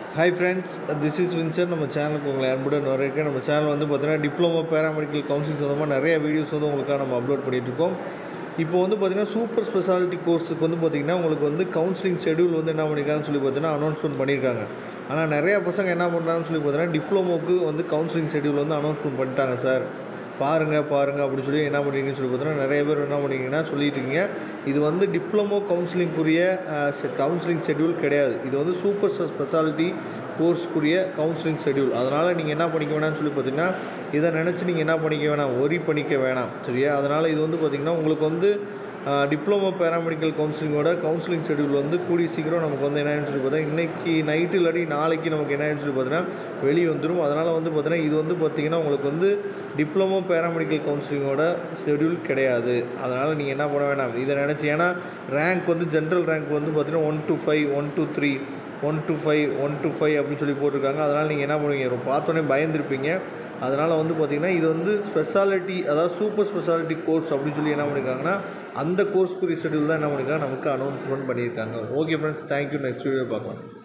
hi friends this is Windsor நம்ம சேனலுக்கு உங்களை அன்புடன் வரவேற்க நம்ம சேனல் வந்து பார்த்தீங்கன்னா டிப்ளமோ பேராமெடிக்கல் கவுன்சிலிங் சம்மந்தமாக நிறைய வீடியோஸ் வந்து உங்களுக்காக நம்ம அப்லோட் பண்ணிகிட்ருக்கோம் இப்போ வந்து பார்த்திங்கன்னா சூப்பர் ஸ்பெஷாலிட்டி கோர்ஸுக்கு வந்து பார்த்திங்கன்னா உங்களுக்கு வந்து கவுன்சிலிங் ஷெடியூல் வந்து என்ன பண்ணியிருக்காங்கன்னு சொல்லி பார்த்தீங்கன்னா அனௌன்ஸ்மெண்ட் பண்ணியிருக்காங்க ஆனால் நிறையா பசங்க என்ன பண்ணுறாங்கன்னு சொல்லி பார்த்தீங்கன்னா டிப்ளமோக்கு வந்து கவுன்சிலிங் ஷெடியூல் வந்து அனௌன்ஸ்மெண்ட் பண்ணிட்டாங்க சார் பாருங்கள் பாருங்கள் அப்படின்னு சொல்லி என்ன பண்ணுறீங்கன்னு சொல்லி பார்த்தீங்கன்னா நிறைய பேர் என்ன பண்ணுறீங்கன்னா சொல்லிட்டு இருக்கீங்க இது வந்து டிப்ளமோ கவுன்சிலிங்குரிய கவுன்சிலிங் ஷெட்யூல் கிடையாது இது வந்து சூப்பர் ஸ்பெஷாலிட்டி கோர்ஸ்க்குரிய கவுன்சிலிங் ஷெட்யூல் அதனால் நீங்கள் என்ன பண்ணிக்க வேணாம்னு சொல்லி பார்த்தீங்கன்னா இதை நினச்சி நீங்கள் என்ன பண்ணிக்க வேணாம் ஒரி பண்ணிக்க வேணாம் சரியா அதனால் இது வந்து பார்த்திங்கன்னா உங்களுக்கு வந்து டிப்ளமோ பேராமெடிக்கல் கவுன்சிலிங்கோட கவுன்சிலிங் ஷெட்யூல் வந்து கூடிய சீக்கிரம் நமக்கு வந்து என்னன்னு சொல்லி பார்த்தா இன்றைக்கி நைட்டு இல்லாட்டி நாளைக்கு நமக்கு என்னன்னு சொல்லி பார்த்தீங்கன்னா வெளியே வந்துடும் அதனால் வந்து பார்த்தீங்கன்னா இது வந்து பார்த்திங்கன்னா உங்களுக்கு வந்து டிப்ளமோ பேராமெடிக்கல் கவுன்சிலிங்கோட ஷெட்யூல் கிடையாது அதனால் நீங்கள் என்ன பண்ண வேணாம் இதை நினச்சி ஏன்னா ரேங்க் வந்து ஜென்ரல் ரேங்க் வந்து பார்த்தீங்கன்னா one two five one two three one two five one two five அப்படின்னு சொல்லி போட்டிருக்காங்க அதனால் நீங்கள் என்ன பண்ணுவீங்க ரொம்ப பார்த்தோன்னே பயந்துருப்பீங்க அதனால் வந்து பார்த்திங்கன்னா இது வந்து ஸ்பெஷாலிட்டி அதாவது சூப்பர் ஸ்பெஷாலிட்டி கோர்ஸ் அப்படின்னு சொல்லி என்ன பண்ணியிருக்காங்கன்னா அந்த கோர்ஸ்க்குரிய ஷெட்யூல் தான் என்ன பண்ணியிருக்காங்க நமக்கு அனௌன்ஸ்மெண்ட் பண்ணியிருக்காங்க okay friends thank you next video பார்க்கலாம்